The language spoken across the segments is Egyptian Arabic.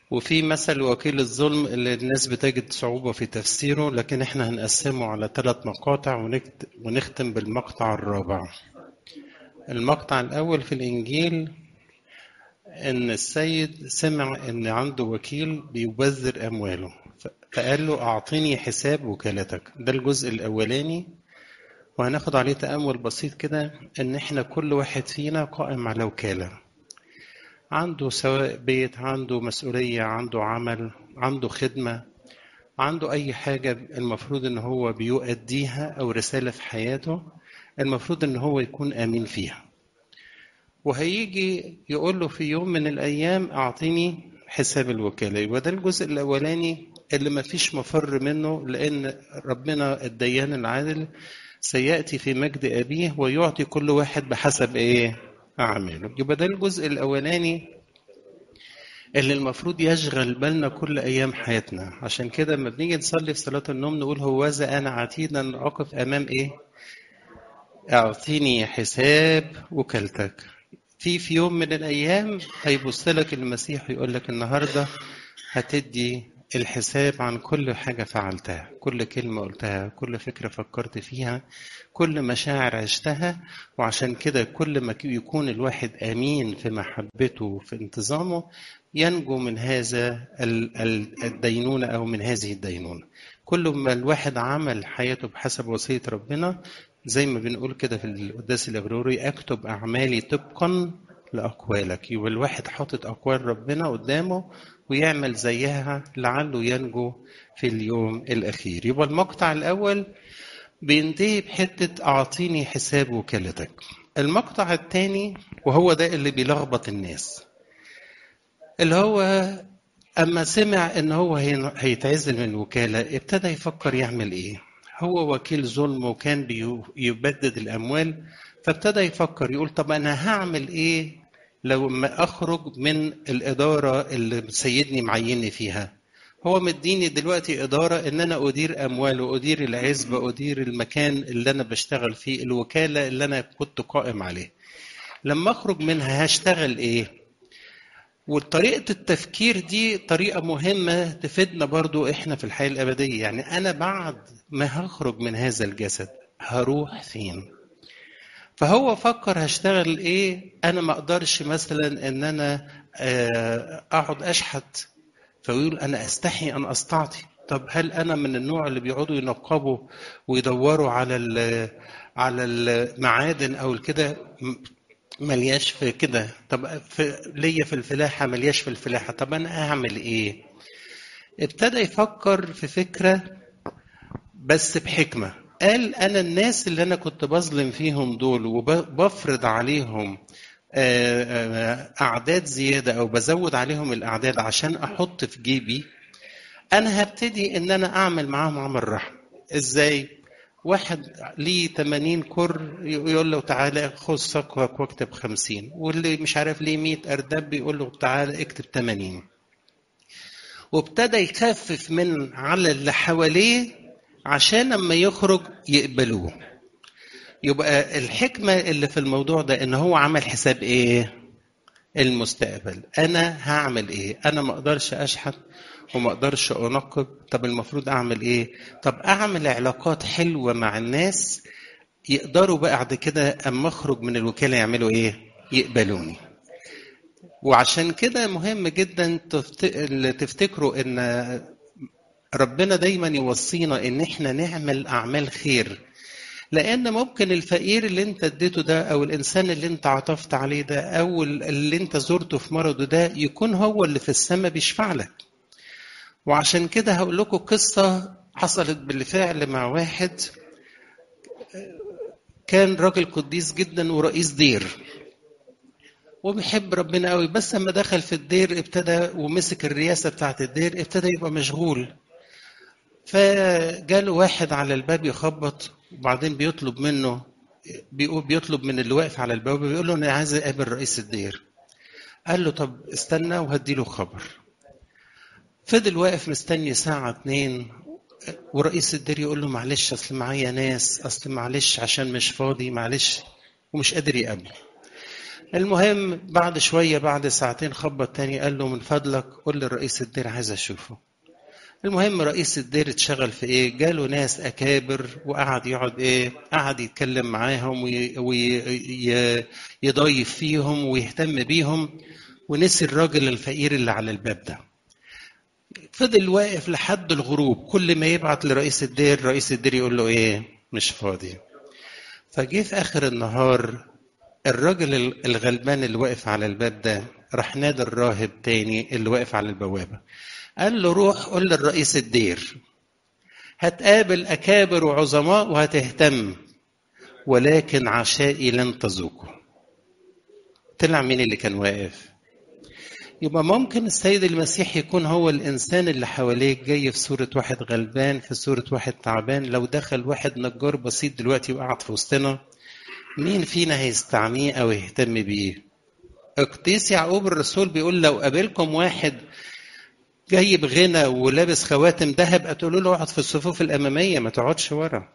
وفي مثل وكيل الظلم اللي الناس بتجد صعوبة في تفسيره لكن احنا هنقسمه على ثلاث مقاطع ونختم بالمقطع الرابع المقطع الأول في الإنجيل إن السيد سمع إن عنده وكيل بيبذر أمواله فقال له أعطيني حساب وكالتك ده الجزء الأولاني وهناخد عليه تأمل بسيط كده إن إحنا كل واحد فينا قائم على وكالة عنده سواء بيت عنده مسؤولية عنده عمل عنده خدمة عنده أي حاجة المفروض إن هو بيؤديها أو رسالة في حياته المفروض إن هو يكون آمين فيها وهيجي يقول له في يوم من الأيام أعطيني حساب الوكالة يبقى ده الجزء الأولاني اللي ما فيش مفر منه لأن ربنا الديان العادل سيأتي في مجد أبيه ويعطي كل واحد بحسب إيه أعماله يبقى ده الجزء الأولاني اللي المفروض يشغل بالنا كل أيام حياتنا عشان كده لما بنيجي نصلي في صلاة النوم نقول هوذا أنا عتيدا أقف أمام إيه أعطيني حساب وكالتك في في يوم من الأيام هيبص لك المسيح ويقول لك النهاردة هتدي الحساب عن كل حاجة فعلتها كل كلمة قلتها كل فكرة فكرت فيها كل مشاعر عشتها وعشان كده كل ما يكون الواحد أمين في محبته وفي انتظامه ينجو من هذا الدينونة أو من هذه الدينونة كل ما الواحد عمل حياته بحسب وصية ربنا زي ما بنقول كده في القداس الأبروري أكتب أعمالي طبقا لأقوالك يبقى الواحد حاطط أقوال ربنا قدامه ويعمل زيها لعله ينجو في اليوم الأخير يبقى المقطع الأول بينتهي بحتة أعطيني حساب وكالتك المقطع الثاني وهو ده اللي بيلخبط الناس اللي هو أما سمع إن هو هيتعزل من الوكالة ابتدى يفكر يعمل إيه هو وكيل ظلم وكان بيبدد الأموال فابتدى يفكر يقول طب أنا هعمل إيه لو ما أخرج من الإدارة اللي سيدني معيني فيها هو مديني دلوقتي إدارة إن أنا أدير أموال وأدير العزبة أدير المكان اللي أنا بشتغل فيه الوكالة اللي أنا كنت قائم عليه لما أخرج منها هشتغل إيه وطريقة التفكير دي طريقة مهمة تفيدنا برضو إحنا في الحياة الأبدية يعني أنا بعد ما هخرج من هذا الجسد هروح فين فهو فكر هشتغل ايه انا ما اقدرش مثلا ان انا اقعد اشحت فيقول انا استحي ان استعطي طب هل انا من النوع اللي بيقعدوا ينقبوا ويدوروا على على المعادن او كده ملياش في كده طب في ليا في الفلاحه ملياش في الفلاحه طب انا اعمل ايه ابتدى يفكر في فكره بس بحكمه قال انا الناس اللي انا كنت بظلم فيهم دول وبفرض عليهم اعداد زياده او بزود عليهم الاعداد عشان احط في جيبي انا هبتدي ان انا اعمل معاهم عمل رحم ازاي واحد ليه 80 كر يقول له تعالى خذ صكوك واكتب 50 واللي مش عارف ليه 100 ارداب بيقول له تعالى اكتب 80 وابتدى يخفف من على اللي حواليه عشان لما يخرج يقبلوه يبقى الحكمة اللي في الموضوع ده ان هو عمل حساب ايه المستقبل انا هعمل ايه انا ما اقدرش اشحت وما اقدرش انقب طب المفروض اعمل ايه طب اعمل علاقات حلوة مع الناس يقدروا بقى بعد كده اما اخرج من الوكالة يعملوا ايه يقبلوني وعشان كده مهم جدا تفتكروا ان ربنا دايما يوصينا ان احنا نعمل اعمال خير لان ممكن الفقير اللي انت اديته ده او الانسان اللي انت عطفت عليه ده او اللي انت زرته في مرضه ده يكون هو اللي في السماء بيشفع لك وعشان كده هقول لكم قصه حصلت بالفعل مع واحد كان راجل قديس جدا ورئيس دير وبيحب ربنا قوي بس لما دخل في الدير ابتدى ومسك الرئاسه بتاعت الدير ابتدى يبقى مشغول فجاله واحد على الباب يخبط وبعدين بيطلب منه بيقول بيطلب من اللي واقف على الباب بيقول له انا عايز اقابل رئيس الدير قال له طب استنى وهدي له خبر فضل واقف مستني ساعة اتنين ورئيس الدير يقول له معلش اصل معايا ناس اصل معلش عشان مش فاضي معلش ومش قادر يقابله المهم بعد شوية بعد ساعتين خبط تاني قال له من فضلك قول لرئيس الدير عايز أشوفه المهم رئيس الدير اتشغل في ايه جاله ناس اكابر وقعد يقعد ايه قعد يتكلم معاهم ويضيف فيهم ويهتم بيهم ونسي الراجل الفقير اللي على الباب ده فضل واقف لحد الغروب كل ما يبعت لرئيس الدير رئيس الدير يقول له ايه مش فاضي فجه في اخر النهار الراجل الغلبان اللي واقف على الباب ده راح نادى الراهب تاني اللي واقف على البوابه قال له روح قول للرئيس الدير هتقابل أكابر وعظماء وهتهتم ولكن عشائي لن تذوقه طلع مين اللي كان واقف يبقى ممكن السيد المسيح يكون هو الإنسان اللي حواليك جاي في صورة واحد غلبان في صورة واحد تعبان لو دخل واحد نجار بسيط دلوقتي وقعد في وسطنا مين فينا هيستعنيه أو يهتم بيه اقتيس يعقوب الرسول بيقول لو قابلكم واحد جاي بغنى ولابس خواتم ذهب هتقولوا له اقعد في الصفوف الاماميه ما تقعدش ورا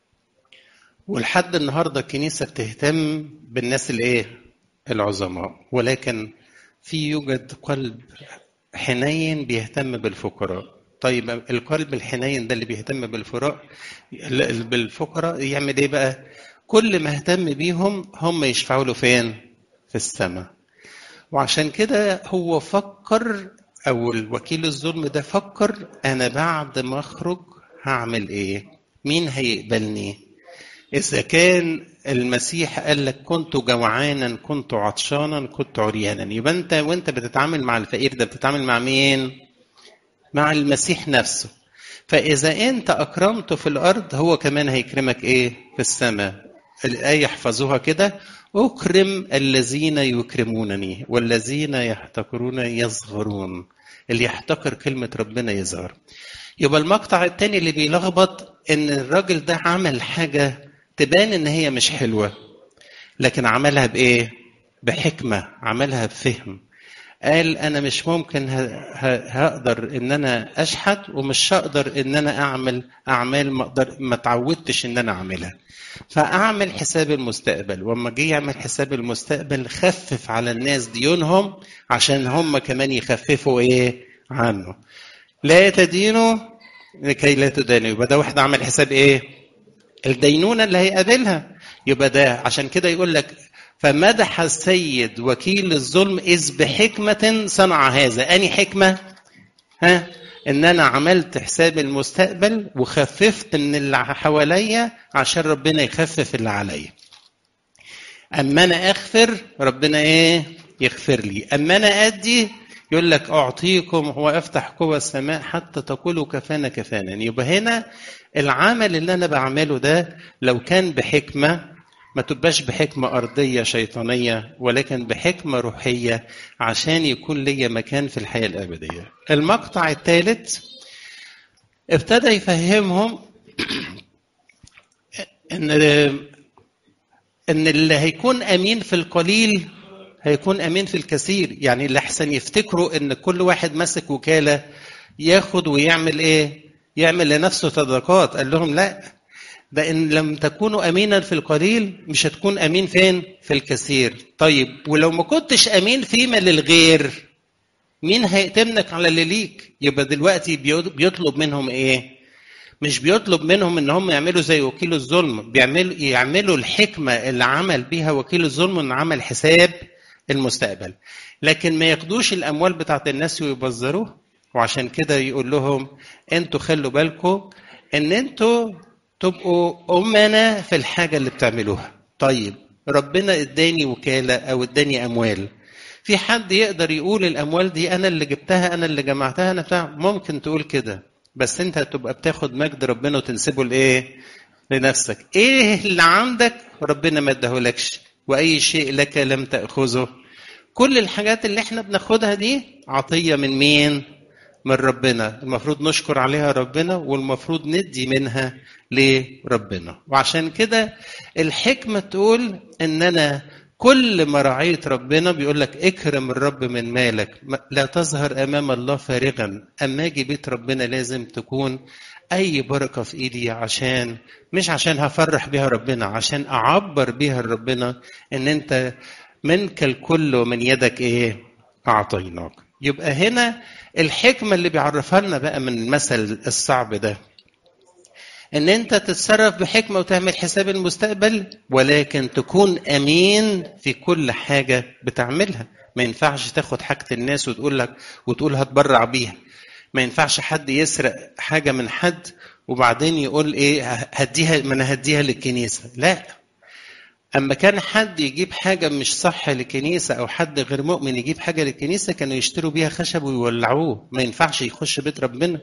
ولحد النهارده الكنيسه بتهتم بالناس الايه العظماء ولكن في يوجد قلب حنين بيهتم بالفقراء طيب القلب الحنين ده اللي بيهتم بالفقراء بالفقراء يعمل ايه بقى كل ما اهتم بيهم هم يشفعوا له فين في السماء وعشان كده هو فكر او الوكيل الظلم ده فكر انا بعد ما اخرج هعمل ايه مين هيقبلني اذا كان المسيح قال لك كنت جوعانا كنت عطشانا كنت عريانا يبقى انت وانت بتتعامل مع الفقير ده بتتعامل مع مين مع المسيح نفسه فاذا انت اكرمته في الارض هو كمان هيكرمك ايه في السماء الايه يحفظوها كده اكرم الذين يكرمونني والذين يحتقرون يصغرون اللي يحتقر كلمة ربنا يظهر يبقى المقطع التاني اللي بيلخبط ان الراجل ده عمل حاجة تبان ان هي مش حلوة لكن عملها بايه بحكمة عملها بفهم قال انا مش ممكن هقدر ان انا اشحت ومش هقدر ان انا اعمل اعمال ما اقدر ما اتعودتش ان انا اعملها فاعمل حساب المستقبل واما جه يعمل حساب المستقبل خفف على الناس ديونهم عشان هم كمان يخففوا ايه عنه لا تدينوا لكي لا تدانوا يبقى ده واحد عمل حساب ايه الدينونه اللي هيقابلها يبقى ده عشان كده يقول لك فمدح السيد وكيل الظلم إذ بحكمة صنع هذا أني حكمة ها إن أنا عملت حساب المستقبل وخففت من اللي حواليا عشان ربنا يخفف اللي عليا أما أنا أغفر ربنا إيه يغفر لي أما أنا أدي يقول لك أعطيكم وأفتح قوى السماء حتى تقولوا كفانا كفانا يبقى هنا العمل اللي أنا بعمله ده لو كان بحكمة ما تبقاش بحكمة أرضية شيطانية ولكن بحكمة روحية عشان يكون ليا مكان في الحياة الأبدية المقطع الثالث ابتدى يفهمهم ان ان اللي هيكون امين في القليل هيكون امين في الكثير يعني اللي احسن يفتكروا ان كل واحد ماسك وكاله ياخد ويعمل ايه يعمل لنفسه صدقات قال لهم لا ده ان لم تكونوا امينا في القليل مش هتكون امين فين في الكثير طيب ولو ما كنتش امين فيما للغير مين هيأتمنك على اللي ليك يبقى دلوقتي بيطلب منهم ايه مش بيطلب منهم ان هم يعملوا زي وكيل الظلم بيعملوا يعملوا الحكمه اللي عمل بيها وكيل الظلم انه عمل حساب المستقبل لكن ما ياخدوش الاموال بتاعت الناس ويبذروها وعشان كده يقول لهم انتوا خلوا بالكم ان انتوا تبقوا أمنا في الحاجة اللي بتعملوها طيب ربنا اداني وكالة أو اداني أموال في حد يقدر يقول الأموال دي أنا اللي جبتها أنا اللي جمعتها أنا بتاع ممكن تقول كده بس أنت هتبقى بتاخد مجد ربنا وتنسبه لإيه؟ لنفسك إيه اللي عندك ربنا ما اداهولكش وأي شيء لك لم تأخذه كل الحاجات اللي احنا بناخدها دي عطية من مين؟ من ربنا المفروض نشكر عليها ربنا والمفروض ندي منها لربنا وعشان كده الحكمة تقول ان انا كل ما رعيت ربنا بيقول لك اكرم الرب من مالك لا تظهر امام الله فارغا اما اجي بيت ربنا لازم تكون اي بركه في ايدي عشان مش عشان هفرح بيها ربنا عشان اعبر بيها لربنا ان انت منك الكل ومن يدك ايه اعطيناك يبقى هنا الحكمة اللي بيعرفها لنا بقى من المثل الصعب ده ان انت تتصرف بحكمة وتعمل حساب المستقبل ولكن تكون امين في كل حاجة بتعملها ما ينفعش تاخد حاجة الناس وتقول لك وتقول هتبرع بيها ما ينفعش حد يسرق حاجة من حد وبعدين يقول ايه هديها ما انا هديها للكنيسة لا اما كان حد يجيب حاجة مش صح للكنيسة او حد غير مؤمن يجيب حاجة للكنيسة كانوا يشتروا بيها خشب ويولعوه ما ينفعش يخش بيت ربنا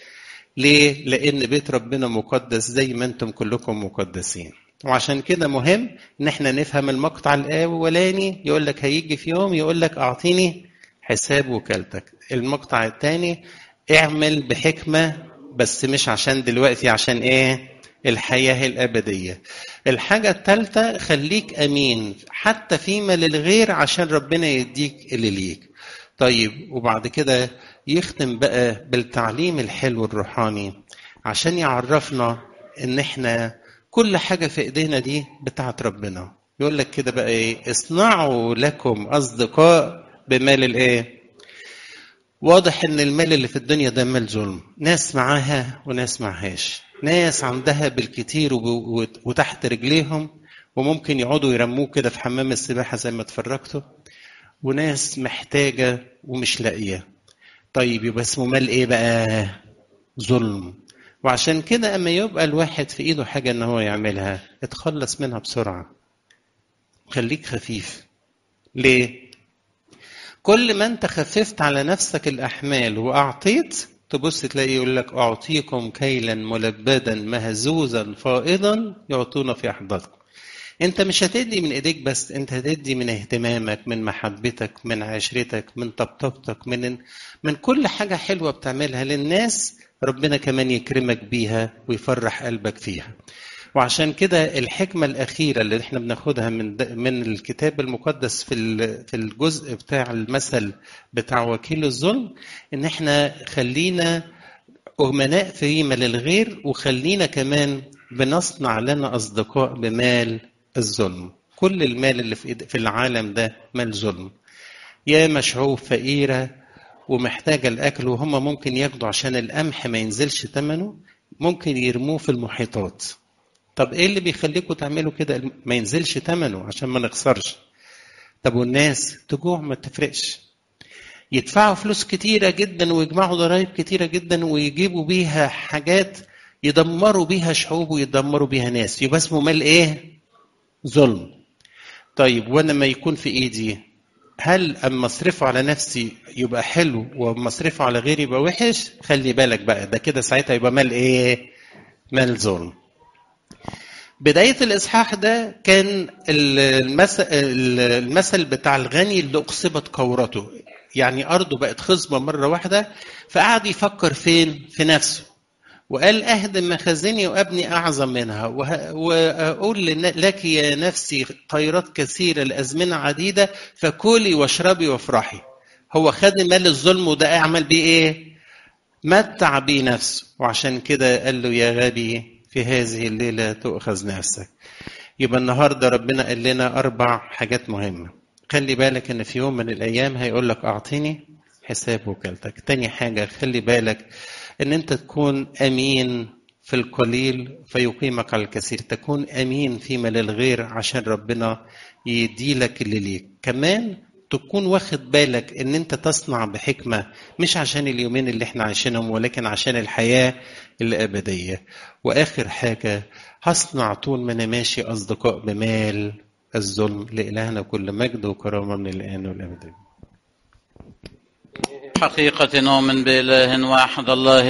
ليه؟ لأن بيت ربنا مقدس زي ما أنتم كلكم مقدسين. وعشان كده مهم إن إحنا نفهم المقطع الأولاني يقول لك هيجي في يوم يقول لك أعطيني حساب وكالتك. المقطع الثاني اعمل بحكمة بس مش عشان دلوقتي عشان إيه؟ الحياة الأبدية. الحاجة الثالثة خليك أمين حتى فيما للغير عشان ربنا يديك اللي ليك. طيب وبعد كده يختم بقى بالتعليم الحلو الروحاني عشان يعرفنا ان احنا كل حاجة في ايدينا دي بتاعت ربنا يقول لك كده بقى ايه اصنعوا لكم اصدقاء بمال الايه واضح ان المال اللي في الدنيا ده مال ظلم ناس معاها وناس معهاش ناس عندها بالكتير وتحت رجليهم وممكن يقعدوا يرموه كده في حمام السباحة زي ما اتفرجتوا وناس محتاجة ومش لاقية طيب يبقى اسمه مال ايه بقى ظلم وعشان كده اما يبقى الواحد في ايده حاجة ان هو يعملها اتخلص منها بسرعة خليك خفيف ليه كل ما انت خففت على نفسك الاحمال واعطيت تبص تلاقي يقول لك اعطيكم كيلا ملبدا مهزوزا فائضا يعطونا في احضانكم انت مش هتدي من ايديك بس انت هتدي من اهتمامك من محبتك من عشرتك من طبطبتك من من كل حاجة حلوة بتعملها للناس ربنا كمان يكرمك بيها ويفرح قلبك فيها وعشان كده الحكمة الأخيرة اللي احنا بناخدها من من الكتاب المقدس في في الجزء بتاع المثل بتاع وكيل الظلم إن احنا خلينا أمناء فيما للغير وخلينا كمان بنصنع لنا أصدقاء بمال الظلم كل المال اللي في في العالم ده مال ظلم يا مشعوب فقيرة ومحتاجة الأكل وهم ممكن ياخدوا عشان القمح ما ينزلش ثمنه ممكن يرموه في المحيطات طب ايه اللي بيخليكم تعملوا كده ما ينزلش ثمنه عشان ما نخسرش طب والناس تجوع ما تفرقش يدفعوا فلوس كتيرة جدا ويجمعوا ضرائب كتيرة جدا ويجيبوا بيها حاجات يدمروا بيها شعوب ويدمروا بيها ناس يبقى اسمه مال ايه ظلم طيب وانا ما يكون في ايدي هل اما اصرفه على نفسي يبقى حلو واما اصرفه على غيري يبقى وحش خلي بالك بقى ده كده ساعتها يبقى مال ايه مال ظلم بداية الإصحاح ده كان المثل, المثل بتاع الغني اللي أقصبت كورته يعني أرضه بقت خصبة مرة واحدة فقعد يفكر فين في نفسه وقال أهدم مخازني وأبني أعظم منها وأقول لك يا نفسي خيرات كثيرة لأزمنة عديدة فكلي واشربي وافرحي هو خد مال الظلم وده أعمل بيه إيه؟ متع بيه نفسه وعشان كده قال له يا غبي في هذه الليلة تؤخذ نفسك يبقى النهاردة ربنا قال لنا أربع حاجات مهمة خلي بالك إن في يوم من الأيام هيقول لك أعطيني حساب وكالتك تاني حاجة خلي بالك ان انت تكون امين في القليل فيقيمك على الكثير تكون امين فيما للغير عشان ربنا يديلك اللي ليك كمان تكون واخد بالك ان انت تصنع بحكمة مش عشان اليومين اللي احنا عايشينهم ولكن عشان الحياة الأبدية وآخر حاجة هصنع طول ما أنا ماشي أصدقاء بمال الظلم لإلهنا كل مجد وكرامة من الآن والأبد حقيقة نؤمن بإله واحد الله